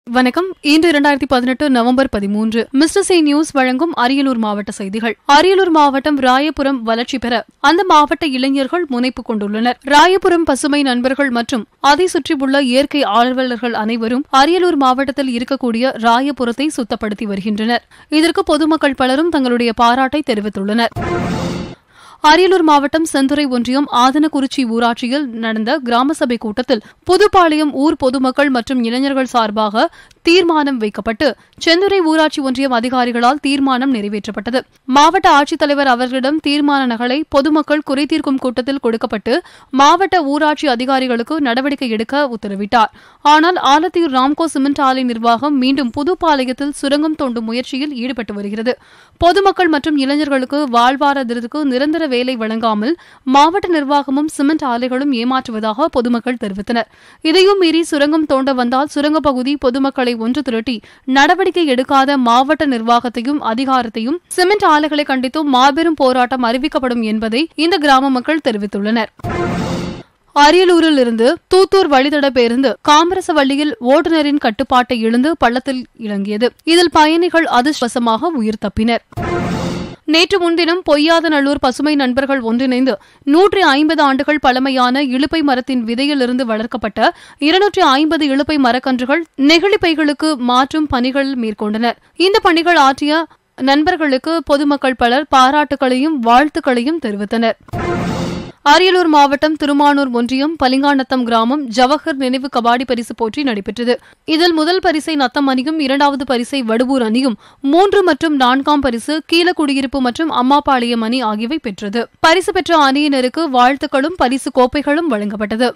வணக்கம் இன்று இரண்டாயிரத்தி பதினெட்டு நவம்பர் பதிமூன்று மிஸ்டர் சி நியூஸ் வழங்கும் அரியலூர் மாவட்ட செய்திகள் அரியலூர் மாவட்டம் ராயபுரம் வளர்ச்சி பெற அந்த மாவட்ட இளைஞர்கள் முனைப்பு கொண்டுள்ளனர் ராயபுரம் பசுமை நண்பர்கள் மற்றும் அதை சுற்றியுள்ள இயற்கை ஆர்வலர்கள் அனைவரும் அரியலூர் மாவட்டத்தில் இருக்கக்கூடிய ராயபுரத்தை சுத்தப்படுத்தி வருகின்றனர் இதற்கு பொதுமக்கள் பலரும் தங்களுடைய பாராட்டை தெரிவித்துள்ளனர் அரியலூர் மாவட்டம் செந்துறை ஒன்றியம் ஆதனக்குறிச்சி ஊராட்சியில் நடந்த கிராம சபை கூட்டத்தில் புதுப்பாளையம் ஊர் பொதுமக்கள் மற்றும் இளைஞர்கள் சார்பாக தீர்மானம் வைக்கப்பட்டு செந்துறை ஊராட்சி ஒன்றியம் அதிகாரிகளால் தீர்மானம் நிறைவேற்றப்பட்டது மாவட்ட ஆட்சித்தலைவர் அவர்களிடம் தீர்மான நகலை பொதுமக்கள் குறைதீர்க்கும் கூட்டத்தில் கொடுக்கப்பட்டு மாவட்ட ஊராட்சி அதிகாரிகளுக்கு நடவடிக்கை எடுக்க உத்தரவிட்டார் ஆனால் ஆலத்தூர் ராம்கோ சிமெண்ட் ஆலை நிர்வாகம் மீண்டும் புதுப்பாளையத்தில் சுரங்கம் தோண்டும் முயற்சியில் ஈடுபட்டு வருகிறது பொதுமக்கள் மற்றும் இளைஞர்களுக்கு வாழ்வாதாரத்திற்கு நிரந்தர வேலை வழங்காமல் மாவட்ட நிர்வாகமும் சிமெண்ட் ஆலைகளும் ஏமாற்றுவதாக பொதுமக்கள் தெரிவித்தனர் இதையும் மீறி சுரங்கம் தோண்ட வந்தால் சுரங்கப் பகுதி பொதுமக்களை ஒன்று திரட்டி நடவடிக்கை எடுக்காத மாவட்ட நிர்வாகத்தையும் அதிகாரத்தையும் சிமெண்ட் ஆலைகளை கண்டித்தும் மாபெரும் போராட்டம் அறிவிக்கப்படும் என்பதை இந்த கிராம மக்கள் தெரிவித்துள்ளனர் அரியலூரில் இருந்து தூத்தூர் வழித்தட பேருந்து காமரசவள்ளியில் ஓட்டுநரின் கட்டுப்பாட்டை இழந்து பள்ளத்தில் இறங்கியது இதில் பயணிகள் அதிர்ஷ்டவசமாக உயிர் தப்பினர் நேற்று முன்தினம் பொய்யாதநல்லூர் பசுமை நண்பர்கள் ஒன்றிணைந்து நூற்றி ஐம்பது ஆண்டுகள் பழமையான இழுப்பை மரத்தின் விதையிலிருந்து வளர்க்கப்பட்ட இருநூற்றி ஐம்பது இழுப்பை மரக்கன்றுகள் நெகிழிப்பைகளுக்கு மாற்றும் பணிகள் மேற்கொண்டனர் இந்த பணிகள் ஆற்றிய நண்பர்களுக்கு பொதுமக்கள் பலர் பாராட்டுகளையும் வாழ்த்துக்களையும் தெரிவித்தனர் அரியலூர் மாவட்டம் திருமானூர் ஒன்றியம் பலிங்காநத்தம் கிராமம் ஜவஹர் நினைவு கபாடி பரிசு போட்டி நடைபெற்றது இதில் முதல் பரிசை நத்தம் அணியும் இரண்டாவது பரிசை வடுவூர் அணியும் மூன்று மற்றும் நான்காம் பரிசு கீழக்குடியிருப்பு மற்றும் அம்மாபாளையம் அணி ஆகியவை பெற்றது பரிசு பெற்ற அணியினருக்கு வாழ்த்துக்களும் பரிசு கோப்பைகளும் வழங்கப்பட்டது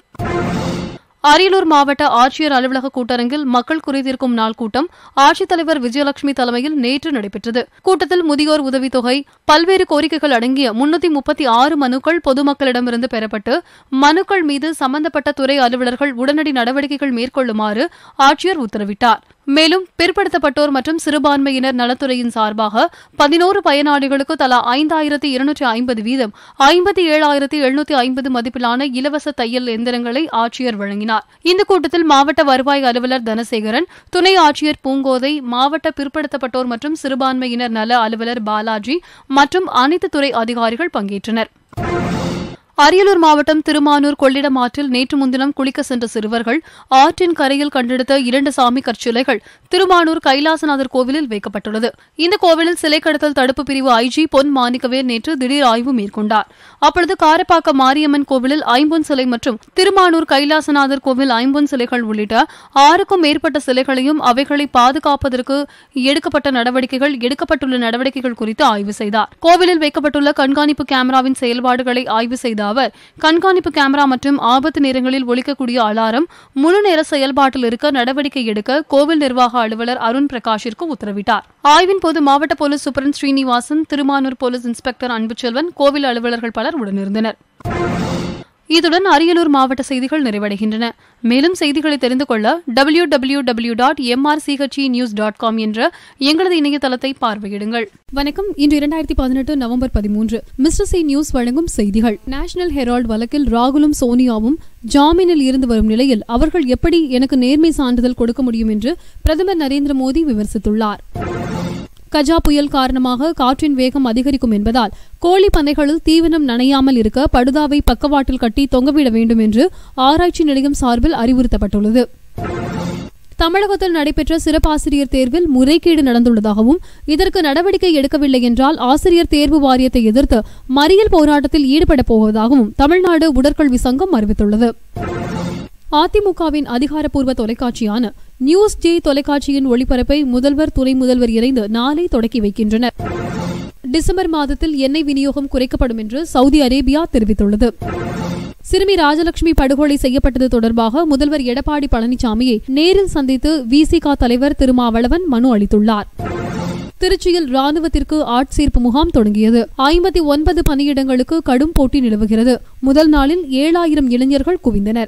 அரியலூர் மாவட்ட ஆட்சியர் அலுவலக கூட்டரங்கில் மக்கள் குறைதீர்க்கும் நாள் கூட்டம் ஆட்சித்தலைவர் விஜயலட்சுமி தலைமையில் நேற்று நடைபெற்றது கூட்டத்தில் முதியோர் உதவித்தொகை பல்வேறு கோரிக்கைகள் அடங்கிய முன்னூத்தி முப்பத்தி ஆறு மனுக்கள் பொதுமக்களிடமிருந்து பெறப்பட்டு மனுக்கள் மீது சம்பந்தப்பட்ட துறை அலுவலர்கள் உடனடி நடவடிக்கைகள் மேற்கொள்ளுமாறு ஆட்சியர் உத்தரவிட்டார் மேலும் பிற்படுத்தப்பட்டோர் மற்றும் சிறுபான்மையினர் நலத்துறையின் சார்பாக பதினோரு பயனாளிகளுக்கு தலா ஐந்தாயிரத்தி இருநூற்றி ஐம்பது வீதம் ஐம்பத்தி ஏழாயிரத்தி எழுநூத்தி ஐம்பது மதிப்பிலான இலவச தையல் எந்திரங்களை ஆட்சியர் வழங்கினார் இந்த கூட்டத்தில் மாவட்ட வருவாய் அலுவலர் தனசேகரன் துணை ஆட்சியர் பூங்கோதை மாவட்ட பிற்படுத்தப்பட்டோர் மற்றும் சிறுபான்மையினர் நல அலுவலர் பாலாஜி மற்றும் அனைத்து துறை அதிகாரிகள் பங்கேற்றனர் அரியலூர் மாவட்டம் திருமானூர் கொள்ளிடம் ஆற்றில் நேற்று முன்தினம் குளிக்க சென்ற சிறுவர்கள் ஆற்றின் கரையில் கண்டெடுத்த இரண்டு சாமி கற்சிலைகள் திருமானூர் கைலாசநாதர் கோவிலில் வைக்கப்பட்டுள்ளது இந்த கோவிலில் சிலை கடத்தல் தடுப்பு பிரிவு ஐஜி பொன் மாணிக்கவேர் நேற்று திடீர் ஆய்வு மேற்கொண்டார் அப்பொழுது காரப்பாக்கம் மாரியம்மன் கோவிலில் ஐம்பொன் சிலை மற்றும் திருமானூர் கைலாசநாதர் கோவில் ஐம்பொன் சிலைகள் உள்ளிட்ட ஆறுக்கும் மேற்பட்ட சிலைகளையும் அவைகளை பாதுகாப்பதற்கு எடுக்கப்பட்ட நடவடிக்கைகள் எடுக்கப்பட்டுள்ள நடவடிக்கைகள் குறித்து ஆய்வு செய்தார் கோவிலில் வைக்கப்பட்டுள்ள கண்காணிப்பு கேமராவின் செயல்பாடுகளை ஆய்வு செய்த அவர் கண்காணிப்பு கேமரா மற்றும் ஆபத்து நேரங்களில் ஒலிக்கக்கூடிய அலாரம் முழு நேர செயல்பாட்டில் இருக்க நடவடிக்கை எடுக்க கோவில் நிர்வாக அலுவலர் அருண் பிரகாஷிற்கு உத்தரவிட்டார் ஆய்வின் போது மாவட்ட police superintendent Srinivasan Thirumanur police inspector Anbuchelvan கோவில் அலுவலர்கள் பலர் உடனிருந்தனர் இத்துடன் அரியலூர் மாவட்ட செய்திகள் நிறைவடைகின்றன மேலும் செய்திகளை தெரிந்து கொள்ள W W W dot MRCHE news dot com என்ற எங்களது இணையதளத்தை பார்வையிடுங்கள் வணக்கம் இன்று இரண்டாயிரத்தி பதினெட்டு நவம்பர் பதிமூன்று மிஸ்டர் சி நியூஸ் வழங்கும் செய்திகள் நேஷனல் ஹெரால்ட் வழக்கில் ராகுலும் சோனியாவும் ஜாமீனில் இருந்து வரும் நிலையில் அவர்கள் எப்படி எனக்கு நேர்மை சான்றிதழ் கொடுக்க முடியும் என்று பிரதமர் நரேந்திர மோடி விமர்சித்துள்ளார் கஜா புயல் காரணமாக காற்றின் வேகம் அதிகரிக்கும் என்பதால் கோழி பண்ணைகளில் தீவனம் நனையாமல் இருக்க படுதாவை பக்கவாட்டில் கட்டி தொங்கவிட வேண்டும் என்று ஆராய்ச்சி நிலையம் சார்பில் அறிவுறுத்தப்பட்டுள்ளது தமிழகத்தில் நடைபெற்ற சிறப்பாசிரியர் தேர்வில் முறைகேடு நடந்துள்ளதாகவும் இதற்கு நடவடிக்கை எடுக்கவில்லை என்றால் ஆசிரியர் தேர்வு வாரியத்தை எதிர்த்து மறியல் போராட்டத்தில் ஈடுபடப் போவதாகவும் தமிழ்நாடு உடற்கல்வி சங்கம் அறிவித்துள்ளது அதிமுகவின் அதிகாரப்பூர்வ தொலைக்காட்சியான நியூஸ் ஜே தொலைக்காட்சியின் ஒளிபரப்பை முதல்வர் துணை முதல்வர் இணைந்து நாளை தொடக்கி வைக்கின்றனர் டிசம்பர் மாதத்தில் எண்ணெய் விநியோகம் குறைக்கப்படும் என்று சவுதி அரேபியா தெரிவித்துள்ளது சிறுமி ராஜலட்சுமி படுகொலை செய்யப்பட்டது தொடர்பாக முதல்வர் எடப்பாடி பழனிசாமியை நேரில் சந்தித்து விசிக தலைவர் திருமாவளவன் மனு அளித்துள்ளார் திருச்சியில் ராணுவத்திற்கு ஆட்சேர்ப்பு முகாம் தொடங்கியது ஐம்பத்தி ஒன்பது பணியிடங்களுக்கு கடும் போட்டி நிலவுகிறது முதல் நாளில் ஏழாயிரம் இளைஞர்கள் குவிந்தனர்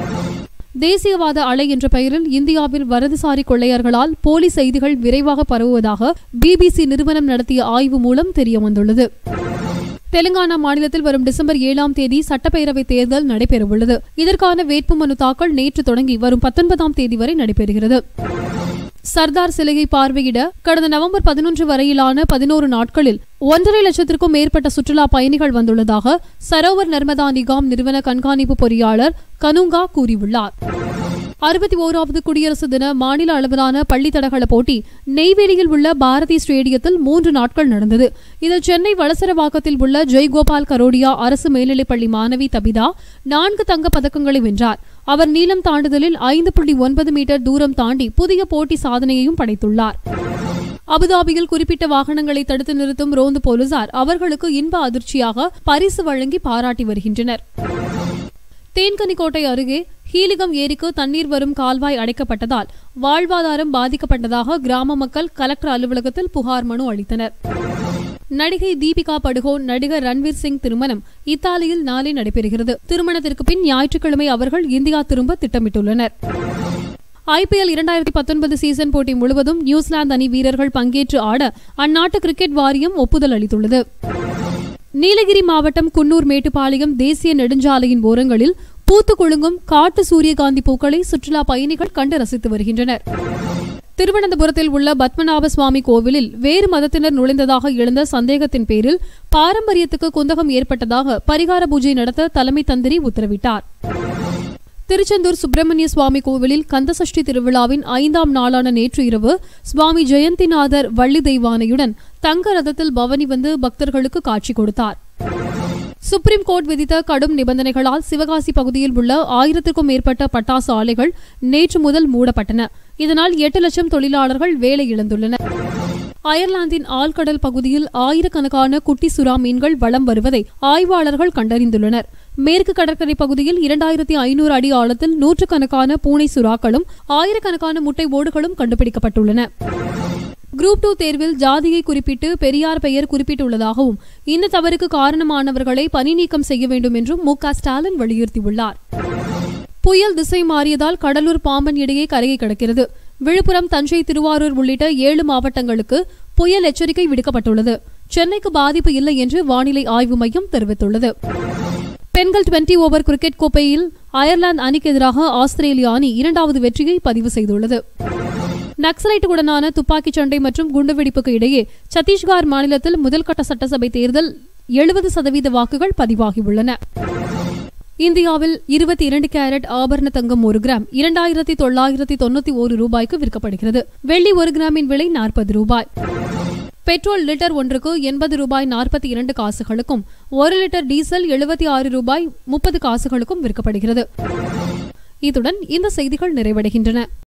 தேசியவாத அலை என்ற பெயரில் இந்தியாவில் வரதுசாரி கொள்ளையர்களால் போலி செய்திகள் விரைவாக பரவுவதாக பிபிசி நிறுவனம் நடத்திய ஆய்வு மூலம் தெரியவந்துள்ளது தெலுங்கானா மாநிலத்தில் வரும் டிசம்பர் ஏழாம் தேதி சட்டப்பேரவை தேர்தல் நடைபெறவுள்ளது இதற்கான வேட்புமனு தாக்கல் நேற்று தொடங்கி வரும் பத்தொன்பதாம் தேதி வரை நடைபெறுகிறது சர்தார் சிலையை பார்வையிட கடந்த நவம்பர் பதினொன்று வரையிலான பதினோரு நாட்களில் ஒன்றரை லட்சத்திற்கும் மேற்பட்ட சுற்றுலா பயணிகள் வந்துள்ளதாக சரோவர் நர்மதா நிகாம் நிறுவன கண்காணிப்பு பொறியாளர் கனுங்கா கூறியுள்ளார் அறுபத்தி ஓராவது குடியரசு தின மாநில அளவிலான பள்ளி தடகள போட்டி நெய்வேலியில் உள்ள பாரதி ஸ்டேடியத்தில் மூன்று நாட்கள் நடந்தது இதில் சென்னை வளசரவாக்கத்தில் உள்ள ஜெய்கோபால் கரோடியா அரசு மேல்நிலைப்பள்ளி மாணவி தபிதா நான்கு தங்கப் பதக்கங்களை வென்றார் அவர் நீளம் தாண்டுதலில் ஐந்து புள்ளி ஒன்பது மீட்டர் தூரம் தாண்டி புதிய போட்டி சாதனையையும் படைத்துள்ளார் அபுதாபியில் குறிப்பிட்ட வாகனங்களை தடுத்து நிறுத்தும் ரோந்து போலீசார் அவர்களுக்கு இன்ப அதிர்ச்சியாக பரிசு வழங்கி பாராட்டி வருகின்றனர் தேன்கனிக்கோட்டை அருகே ஹீலிகம் ஏரிக்கு தண்ணீர் வரும் கால்வாய் அடைக்கப்பட்டதால் வாழ்வாதாரம் பாதிக்கப்பட்டதாக கிராம மக்கள் கலெக்டர் அலுவலகத்தில் புகார் மனு அளித்தனர் நடிகை தீபிகா படுகோன் நடிகர் ரன்வீர் சிங் திருமணம் இத்தாலியில் நாளை நடைபெறுகிறது திருமணத்திற்கு பின் ஞாயிற்றுக்கிழமை அவர்கள் இந்தியா திரும்ப திட்டமிட்டுள்ளனர் ஐபிஎல் இரண்டாயிரத்தி பத்தொன்பது சீசன் போட்டி முழுவதும் நியூசிலாந்து அணி வீரர்கள் பங்கேற்று ஆட அந்நாட்டு கிரிக்கெட் வாரியம் ஒப்புதல் அளித்துள்ளது நீலகிரி மாவட்டம் குன்னூர் மேட்டுப்பாளையம் தேசிய நெடுஞ்சாலையின் ஓரங்களில் பூத்து குலுங்கும் காட்டு சூரியகாந்தி பூக்களை சுற்றுலா பயணிகள் கண்டு ரசித்து வருகின்றனர் திருவனந்தபுரத்தில் உள்ள பத்மநாப சுவாமி கோவிலில் வேறு மதத்தினர் நுழைந்ததாக எழுந்த சந்தேகத்தின் பேரில் பாரம்பரியத்துக்கு குந்தகம் ஏற்பட்டதாக பரிகார பூஜை நடத்த தலைமை தந்திரி உத்தரவிட்டார் திருச்செந்தூர் சுப்பிரமணிய சுவாமி கோவிலில் கந்தசஷ்டி திருவிழாவின் ஐந்தாம் நாளான நேற்று இரவு சுவாமி ஜெயந்திநாதர் வள்ளி தெய்வானையுடன் தங்க ரதத்தில் பவனி வந்து பக்தர்களுக்கு காட்சி கொடுத்தார் சுப்ரீம் கோர்ட் விதித்த கடும் நிபந்தனைகளால் சிவகாசி பகுதியில் உள்ள ஆயிரத்திற்கும் மேற்பட்ட பட்டாசு ஆலைகள் நேற்று முதல் மூடப்பட்டன இதனால் எட்டு லட்சம் தொழிலாளர்கள் வேலை இழந்துள்ளனர் அயர்லாந்தின் ஆழ்கடல் பகுதியில் ஆயிரக்கணக்கான குட்டி சுறா மீன்கள் வலம் வருவதை ஆய்வாளர்கள் கண்டறிந்துள்ளனர் மேற்கு கடற்கரை பகுதியில் இரண்டாயிரத்தி ஐநூறு அடி ஆழத்தில் நூற்றுக்கணக்கான பூனை சுறாக்களும் ஆயிரக்கணக்கான முட்டை ஓடுகளும் கண்டுபிடிக்கப்பட்டுள்ளன குரூப் டூ தேர்வில் ஜாதியை குறிப்பிட்டு பெரியார் பெயர் குறிப்பிட்டுள்ளதாகவும் இந்த தவறுக்கு காரணமானவர்களை பணி நீக்கம் செய்ய வேண்டும் என்றும் மு க ஸ்டாலின் வலியுறுத்தியுள்ளார் புயல் திசை மாறியதால் கடலூர் பாம்பன் இடையே கரையை கடக்கிறது விழுப்புரம் தஞ்சை திருவாரூர் உள்ளிட்ட ஏழு மாவட்டங்களுக்கு புயல் எச்சரிக்கை விடுக்கப்பட்டுள்ளது சென்னைக்கு பாதிப்பு இல்லை என்று வானிலை ஆய்வு மையம் தெரிவித்துள்ளது பெண்கள் டுவெண்டி ஓவர் கிரிக்கெட் கோப்பையில் அயர்லாந்து அணிக்கு எதிராக ஆஸ்திரேலிய அணி இரண்டாவது வெற்றியை பதிவு செய்துள்ளது நக்சலைட்டுடனான துப்பாக்கிச் சண்டை மற்றும் குண்டுவெடிப்புக்கு இடையே சத்தீஸ்கர் மாநிலத்தில் முதல்கட்ட சட்டசபை தேர்தல் எழுபது சதவீத வாக்குகள் பதிவாகியுள்ளன இந்தியாவில் இருபத்தி இரண்டு கேரட் ஆபரண தங்கம் ஒரு கிராம் இரண்டாயிரத்தி தொள்ளாயிரத்தி தொண்ணூத்தி ஒரு ரூபாய்க்கு விற்கப்படுகிறது வெள்ளி ஒரு கிராமின் விலை நாற்பது ரூபாய் பெட்ரோல் லிட்டர் ஒன்றுக்கு எண்பது ரூபாய் நாற்பத்தி இரண்டு காசுகளுக்கும் ஒரு லிட்டர் டீசல் எழுபத்தி ஆறு ரூபாய் முப்பது காசுகளுக்கும் விற்கப்படுகிறது இத்துடன் இந்த செய்திகள் நிறைவடைகின்றன